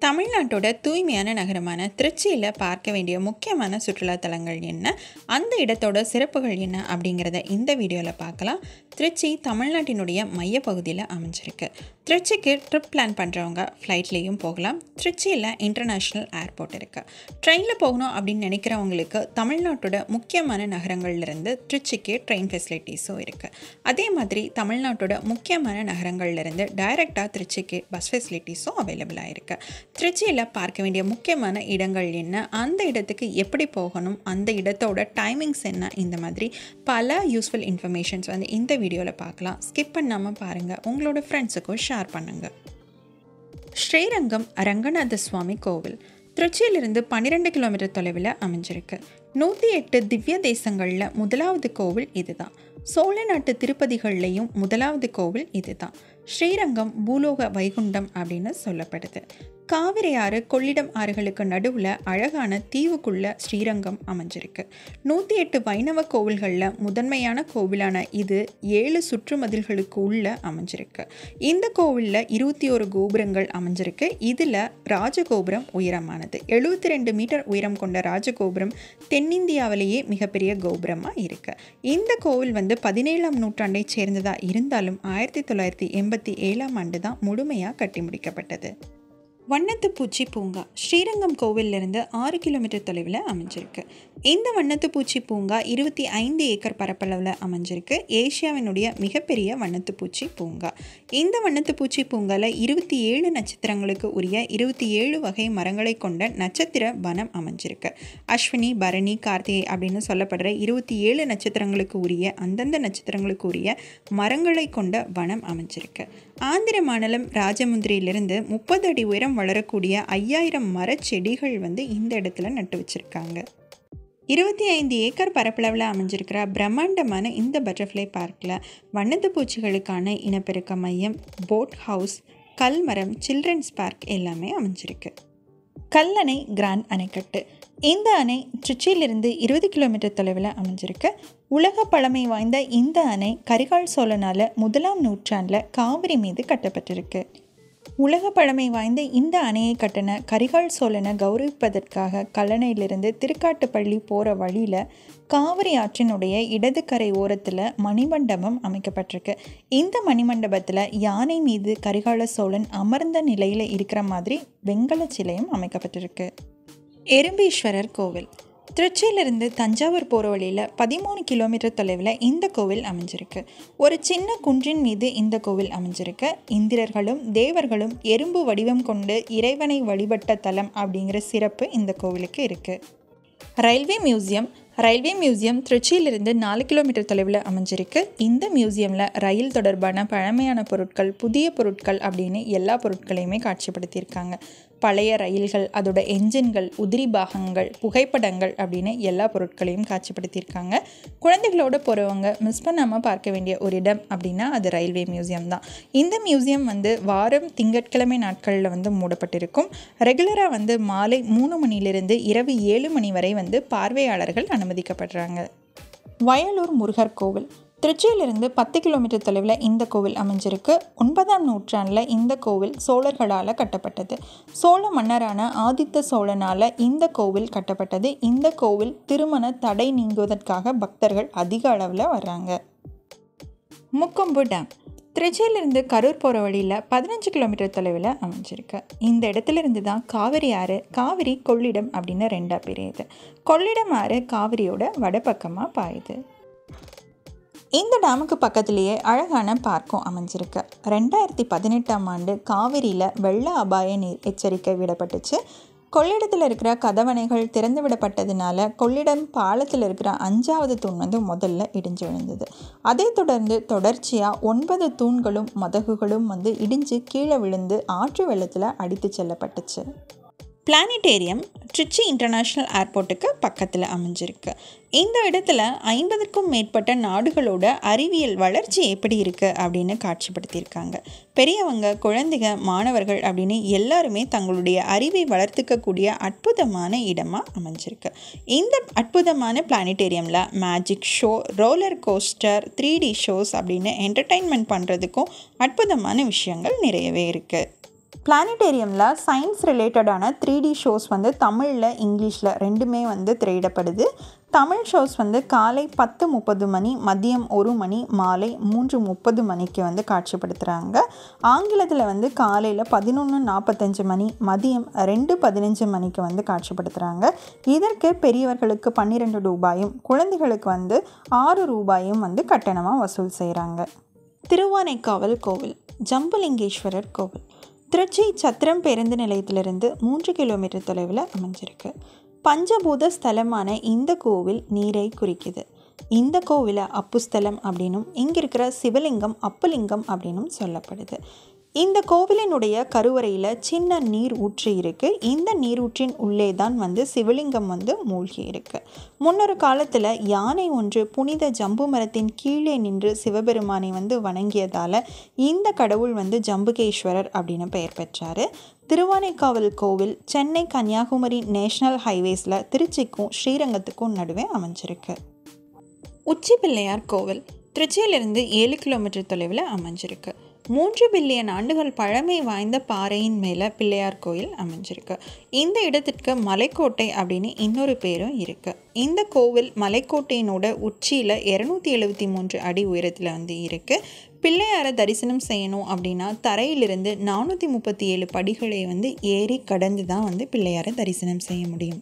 தமிழ்நாட்டோட தூய்மையான நகரமான திருச்சியில் பார்க்க வேண்டிய முக்கியமான சுற்றுலா தலங்கள் என்ன அந்த இடத்தோட சிறப்புகள் என்ன அப்படிங்கிறத இந்த வீடியோவில் பார்க்கலாம் திருச்சி தமிழ்நாட்டினுடைய மையப்பகுதியில் அமைஞ்சிருக்கு திருச்சிக்கு ட்ரிப் பிளான் பண்ணுறவங்க ஃப்ளைட்லேயும் போகலாம் திருச்சியில் இன்டர்நேஷ்னல் ஏர்போர்ட் இருக்குது ட்ரெயினில் போகணும் அப்படின்னு நினைக்கிறவங்களுக்கு தமிழ்நாட்டோட முக்கியமான நகரங்கள்லேருந்து திருச்சிக்கு ட்ரெயின் ஃபெசிலிட்டிஸும் இருக்குது அதே மாதிரி தமிழ்நாட்டோட முக்கியமான நகரங்கள்லேருந்து டைரெக்டாக திருச்சிக்கு பஸ் ஃபெசிலிட்டிஸும் அவைலபிளாக இருக்குது திருச்சியில் பார்க்க வேண்டிய முக்கியமான இடங்கள் என்ன அந்த இடத்துக்கு எப்படி போகணும் அந்த இடத்தோட டைமிங்ஸ் என்ன இந்த மாதிரி பல யூஸ்ஃபுல் இன்ஃபர்மேஷன்ஸ் வந்து இந்த வீடியோவில் பார்க்கலாம் ஸ்கிப் பண்ணாமல் பாருங்கள் உங்களோட ஃப்ரெண்ட்ஸுக்கும் ஷேர் பண்ணுங்கள் ஸ்ரீரங்கம் ரங்கநாத சுவாமி கோவில் திருச்சியிலிருந்து பன்னிரெண்டு கிலோமீட்டர் தொலைவில் அமைஞ்சிருக்கு நூற்றி எட்டு திவ்ய தேசங்களில் முதலாவது கோவில் இதுதான் சோழ நாட்டு திருப்பதிகள்லையும் முதலாவது கோவில் இதுதான் ஸ்ரீரங்கம் பூலோக வைகுண்டம் அப்படின்னு சொல்லப்படுது காவிரி ஆறு கொள்ளிடம் ஆறுகளுக்கு நடுவில் அழகான தீவுக்குள்ள ஸ்ரீரங்கம் அமைஞ்சிருக்கு நூற்றி எட்டு வைணவ கோவில்களில் முதன்மையான கோவிலான இது ஏழு சுற்றுமதில்களுக்கு உள்ள அமைஞ்சிருக்கு இந்த கோவிலில் இருபத்தி ஒரு கோபுரங்கள் அமைஞ்சிருக்கு இதில் ராஜகோபுரம் உயரமானது எழுபத்தி ரெண்டு மீட்டர் உயரம் கொண்ட ராஜகோபுரம் தென்னிந்தியாவிலேயே மிகப்பெரிய கோபுரமாக இருக்குது இந்த கோவில் வந்து பதினேழாம் நூற்றாண்டை சேர்ந்ததாக இருந்தாலும் ஆயிரத்தி தொள்ளாயிரத்தி எண்பத்தி ஏழாம் ஆண்டு தான் முழுமையாக கட்டி முடிக்கப்பட்டது வண்ணத்து பூச்சி பூங்கா ஸ்ரீரங்கம் கோவிலிருந்து ஆறு கிலோமீட்டர் தொலைவில் அமைஞ்சிருக்கு இந்த வண்ணத்து பூச்சி பூங்கா இருபத்தி ஐந்து ஏக்கர் பரப்பளவில் அமைஞ்சிருக்கு ஏஷியாவினுடைய மிகப்பெரிய வண்ணத்து பூச்சி பூங்கா இந்த வண்ணத்து பூச்சி பூங்காவில் இருபத்தி ஏழு நட்சத்திரங்களுக்கு உரிய இருபத்தி ஏழு வகை மரங்களை கொண்ட நட்சத்திர வனம் அமைஞ்சிருக்கு அஸ்வினி பரணி கார்த்திகை அப்படின்னு சொல்லப்படுற இருபத்தி ஏழு நட்சத்திரங்களுக்கு உரிய அந்தந்த நட்சத்திரங்களுக்கு உரிய மரங்களை கொண்ட வனம் அமைஞ்சிருக்கு ஆந்திர மாநிலம் ராஜமுந்திரியிலிருந்து முப்பது அடி உயரம் வளரக்கூடிய ஐயாயிரம் மரச்செடிகள் வந்து இந்த இடத்துல நட்டு வச்சுருக்காங்க இருபத்தி ஐந்து ஏக்கர் பரப்பளவில் அமைஞ்சிருக்கிற பிரம்மாண்டமான இந்த பட்டர்ஃப்ளை பார்க்கில் வண்ணத்து பூச்சிகளுக்கான இனப்பெருக்க மையம் போட் ஹவுஸ் கல்மரம் சில்ட்ரன்ஸ் பார்க் எல்லாமே அமைஞ்சிருக்கு கல்லணை கிராண்ட் அணைக்கட்டு இந்த அணை திருச்சியிலிருந்து இருபது கிலோமீட்டர் தொலைவில் அமைஞ்சிருக்கு உலக பழமை வாய்ந்த இந்த அணை கரிகால் சோழனால் முதலாம் நூற்றாண்டில் காவிரி மீது கட்டப்பட்டிருக்கு உலக பழமை வாய்ந்த இந்த அணையை கட்டின கரிகால் சோழனை கௌரவிப்பதற்காக கல்லணையிலிருந்து திருக்காட்டுப்பள்ளி போகிற வழியில் காவிரி ஆற்றினுடைய இடது கரை ஓரத்தில் மணிமண்டபம் அமைக்கப்பட்டிருக்கு இந்த மணிமண்டபத்தில் யானை மீது கரிகால சோழன் அமர்ந்த நிலையில் இருக்கிற மாதிரி வெங்கல சிலையும் அமைக்கப்பட்டிருக்கு எறும்பீஸ்வரர் கோவில் திருச்சியிலிருந்து தஞ்சாவூர் போகிற வழியில் பதிமூணு கிலோமீட்டர் தொலைவில் இந்த கோவில் அமைஞ்சிருக்கு ஒரு சின்ன குன்றின் மீது இந்த கோவில் அமைஞ்சிருக்கு இந்திரர்களும் தேவர்களும் எறும்பு வடிவம் கொண்டு இறைவனை வழிபட்ட தலம் அப்படிங்கிற சிறப்பு இந்த கோவிலுக்கு இருக்குது ரயில்வே மியூசியம் ரயில்வே மியூசியம் திருச்சியிலிருந்து நாலு கிலோமீட்டர் தொலைவில் அமைஞ்சிருக்கு இந்த மியூசியமில் ரயில் தொடர்பான பழமையான பொருட்கள் புதிய பொருட்கள் அப்படின்னு எல்லா பொருட்களையுமே காட்சிப்படுத்தியிருக்காங்க பழைய ரயில்கள் அதோட என்ஜின்கள் உதிரி பாகங்கள் புகைப்படங்கள் அப்படின்னு எல்லா பொருட்களையும் காட்சிப்படுத்தியிருக்காங்க குழந்தைகளோட போகிறவங்க மிஸ் பண்ணாமல் பார்க்க வேண்டிய ஒரு இடம் அப்படின்னா அது ரயில்வே மியூசியம் தான் இந்த மியூசியம் வந்து வாரம் திங்கட்கிழமை நாட்களில் வந்து மூடப்பட்டிருக்கும் ரெகுலராக வந்து மாலை மூணு மணிலிருந்து இரவு ஏழு மணி வரை வந்து பார்வையாளர்கள் அனுமதிக்கப்படுறாங்க வயலூர் முருகர் கோவில் திருச்சியிலிருந்து பத்து கிலோமீட்டர் தொலைவில் இந்த கோவில் அமைஞ்சிருக்கு ஒன்பதாம் நூற்றாண்டில் இந்த கோவில் சோழர்களால் கட்டப்பட்டது சோழ மன்னரான ஆதித்த சோழனால் இந்த கோவில் கட்டப்பட்டது இந்த கோவில் திருமண தடை நீங்குவதற்காக பக்தர்கள் அதிக அளவில் வர்றாங்க முக்கொம்பு டேம் திருச்சியிலிருந்து கரூர் போகிற வழியில் பதினஞ்சு கிலோமீட்டர் தொலைவில் அமைஞ்சிருக்கு இந்த இடத்துல இருந்து தான் காவிரி ஆறு காவிரி கொள்ளிடம் அப்படின்னு ரெண்டாக பிரியுது கொள்ளிடம் ஆறு காவிரியோட வடபக்கமாக பாயுது இந்த டேமுக்கு பக்கத்துலேயே அழகான பார்க்கும் அமைஞ்சிருக்கு ரெண்டாயிரத்தி பதினெட்டாம் ஆண்டு காவிரியில் வெள்ள அபாய நீர் எச்சரிக்கை விடப்பட்டுச்சு கொள்ளிடத்தில் இருக்கிற கதவணைகள் திறந்து விடப்பட்டதுனால கொள்ளிடம் பாலத்தில் இருக்கிற அஞ்சாவது தூண் வந்து முதல்ல இடிஞ்சு விழுந்தது அதை தொடர்ந்து தொடர்ச்சியாக ஒன்பது தூண்களும் மதகுகளும் வந்து இடிஞ்சு கீழே விழுந்து ஆற்று வெள்ளத்தில் அடித்து செல்லப்பட்டுச்சு பிளானிட்டேரியம் ட்ரிச்சி இன்டர்நேஷ்னல் ஏர்போர்ட்டுக்கு பக்கத்தில் அமைஞ்சிருக்கு இந்த இடத்துல ஐம்பதுக்கும் மேற்பட்ட நாடுகளோட அறிவியல் வளர்ச்சி எப்படி இருக்குது அப்படின்னு காட்சிப்படுத்தியிருக்காங்க பெரியவங்க குழந்தைங்க மாணவர்கள் அப்படின்னு எல்லாருமே தங்களுடைய அறிவை வளர்த்துக்கக்கூடிய அற்புதமான இடமாக அமைஞ்சிருக்கு இந்த அற்புதமான பிளானிட்டேரியமில் magic show roller coaster three D shows அப்படின்னு என்டர்டெயின்மெண்ட் பண்ணுறதுக்கும் அற்புதமான விஷயங்கள் நிறையவே இருக்குது பிளானட்டேரியமில் சயின்ஸ் ரிலேட்டடான த்ரீ டி ஷோஸ் வந்து தமிழில் இங்கிலீஷில் ரெண்டுமே வந்து திரையிடப்படுது தமிழ் ஷோஸ் வந்து காலை பத்து முப்பது மணி மதியம் ஒரு மணி மாலை மூன்று முப்பது மணிக்கு வந்து காட்சிப்படுத்துகிறாங்க ஆங்கிலத்தில் வந்து காலையில் பதினொன்று நாற்பத்தஞ்சு மணி மதியம் ரெண்டு பதினஞ்சு மணிக்கு வந்து காட்சிப்படுத்துகிறாங்க இதற்கு பெரியவர்களுக்கு பன்னிரெண்டு ரூபாயும் குழந்தைகளுக்கு வந்து ஆறு ரூபாயும் வந்து கட்டணமாக வசூல் செய்கிறாங்க திருவானைக்காவல் கோவில் ஜம்புலிங்கேஸ்வரர் கோவில் திருச்சி சத்திரம் பேருந்து நிலையத்திலிருந்து மூன்று கிலோமீட்டர் தொலைவில் அமைஞ்சிருக்கு பஞ்சபூத ஸ்தலமான இந்த கோவில் நீரை குறிக்குது இந்த கோவிலை அப்புஸ்தலம் அப்படின்னும் இங்கே இருக்கிற சிவலிங்கம் அப்புலிங்கம் அப்படின்னும் சொல்லப்படுது இந்த கோவிலினுடைய கருவறையில் சின்ன நீர் ஊற்று இருக்குது இந்த நீரூற்றின் உள்ளே தான் வந்து சிவலிங்கம் வந்து மூழ்கி இருக்கு முன்னொரு காலத்தில் யானை ஒன்று புனித ஜம்பு மரத்தின் கீழே நின்று சிவபெருமானை வந்து வணங்கியதால் இந்த கடவுள் வந்து ஜம்புகேஸ்வரர் அப்படின்னு பெயர் பெற்றார் திருவானைக்காவல் கோவில் சென்னை கன்னியாகுமரி நேஷனல் ஹைவேஸில் திருச்சிக்கும் ஸ்ரீரங்கத்துக்கும் நடுவே அமைஞ்சிருக்கு உச்சி பிள்ளையார் கோவில் திருச்சியிலிருந்து ஏழு கிலோமீட்டர் தொலைவில் அமைஞ்சிருக்கு மூன்று பில்லியன் ஆண்டுகள் பழமை வாய்ந்த பாறையின் மேலே பிள்ளையார் கோயில் அமைஞ்சிருக்கு இந்த இடத்திற்கு மலைக்கோட்டை அப்படின்னு இன்னொரு பேரும் இருக்குது இந்த கோவில் மலைக்கோட்டையினோட உச்சியில் இரநூத்தி எழுபத்தி மூன்று அடி உயரத்தில் வந்து இருக்குது பிள்ளையாரை தரிசனம் செய்யணும் அப்படின்னா தரையிலிருந்து நானூற்றி முப்பத்தி ஏழு படிகளை வந்து ஏறி கடந்து தான் வந்து பிள்ளையாரை தரிசனம் செய்ய முடியும்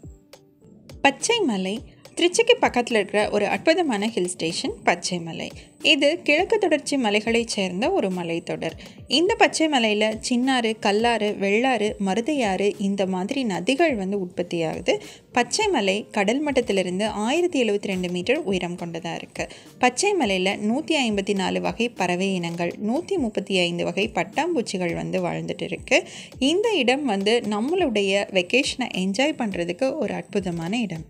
பச்சை மலை திருச்சிக்கு பக்கத்தில் இருக்கிற ஒரு அற்புதமான ஹில் ஸ்டேஷன் பச்சை மலை இது கிழக்கு தொடர்ச்சி மலைகளைச் சேர்ந்த ஒரு மலைத்தொடர் இந்த பச்சை மலையில் சின்னாறு கல்லாறு வெள்ளாறு மருதையாறு இந்த மாதிரி நதிகள் வந்து உற்பத்தியாகுது பச்சை மலை கடல் மட்டத்திலிருந்து ஆயிரத்தி எழுபத்தி ரெண்டு மீட்டர் உயரம் கொண்டதாக இருக்குது பச்சை மலையில் நூற்றி ஐம்பத்தி நாலு வகை பறவை இனங்கள் நூற்றி முப்பத்தி ஐந்து வகை பட்டாம்பூச்சிகள் வந்து வாழ்ந்துட்டு இருக்கு இந்த இடம் வந்து நம்மளுடைய வெக்கேஷனை என்ஜாய் பண்ணுறதுக்கு ஒரு அற்புதமான இடம்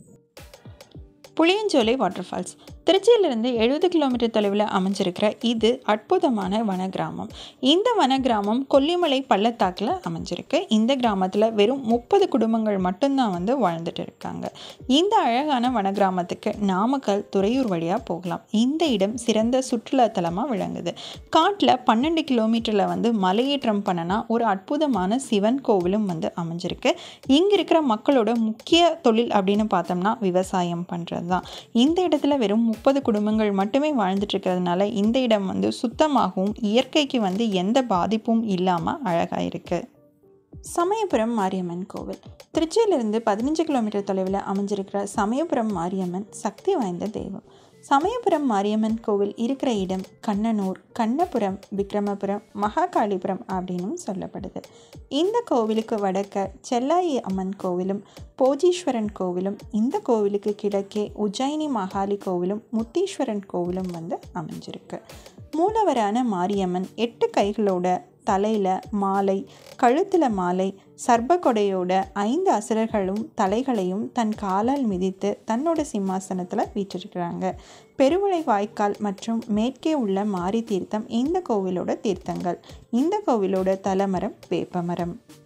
புளியஞ்சோலை வாட்டர் ஃபால்ஸ் திருச்சியிலிருந்து எழுபது கிலோமீட்டர் தொலைவில் அமைஞ்சிருக்கிற இது அற்புதமான வன கிராமம் இந்த வன கிராமம் கொல்லிமலை பள்ளத்தாக்கில் அமைஞ்சிருக்கு இந்த கிராமத்தில் வெறும் முப்பது குடும்பங்கள் மட்டும்தான் வந்து வாழ்ந்துட்டு இருக்காங்க இந்த அழகான வன கிராமத்துக்கு நாமக்கல் துறையூர் வழியாக போகலாம் இந்த இடம் சிறந்த சுற்றுலா தலமாக விளங்குது காட்டில் பன்னெண்டு கிலோமீட்டரில் வந்து மலையேற்றம் பண்ணனா ஒரு அற்புதமான சிவன் கோவிலும் வந்து அமைஞ்சிருக்கு இங்கே இருக்கிற மக்களோட முக்கிய தொழில் அப்படின்னு பார்த்தோம்னா விவசாயம் பண்ணுறது தான் இந்த இடத்துல வெறும் முப்பது குடும்பங்கள் மட்டுமே வாழ்ந்துட்டு இருக்கிறதுனால இந்த இடம் வந்து சுத்தமாகவும் இயற்கைக்கு வந்து எந்த பாதிப்பும் இல்லாமல் அழகாக இருக்குது சமயபுரம் மாரியம்மன் கோவில் திருச்சியிலிருந்து பதினஞ்சு கிலோமீட்டர் தொலைவில் அமைஞ்சிருக்கிற சமயபுரம் மாரியம்மன் சக்தி வாய்ந்த தெய்வம் சமயபுரம் மாரியம்மன் கோவில் இருக்கிற இடம் கண்ணனூர் கண்ணபுரம் விக்ரமபுரம் மகாகாளிபுரம் அப்படின்னும் சொல்லப்படுது இந்த கோவிலுக்கு வடக்க செல்லாயி அம்மன் கோவிலும் போஜீஸ்வரன் கோவிலும் இந்த கோவிலுக்கு கிழக்கே உஜ்ஜயினி மகாலி கோவிலும் முத்தீஸ்வரன் கோவிலும் வந்து அமைஞ்சிருக்கு மூலவரான மாரியம்மன் எட்டு கைகளோட தலையில் மாலை கழுத்தில் மாலை சர்பக்கொடையோட ஐந்து அசுரர்களும் தலைகளையும் தன் காலால் மிதித்து தன்னோட சிம்மாசனத்தில் வீற்றிருக்கிறாங்க பெருவளை வாய்க்கால் மற்றும் மேற்கே உள்ள மாரி தீர்த்தம் இந்த கோவிலோட தீர்த்தங்கள் இந்த கோவிலோட தலமரம் வேப்பமரம்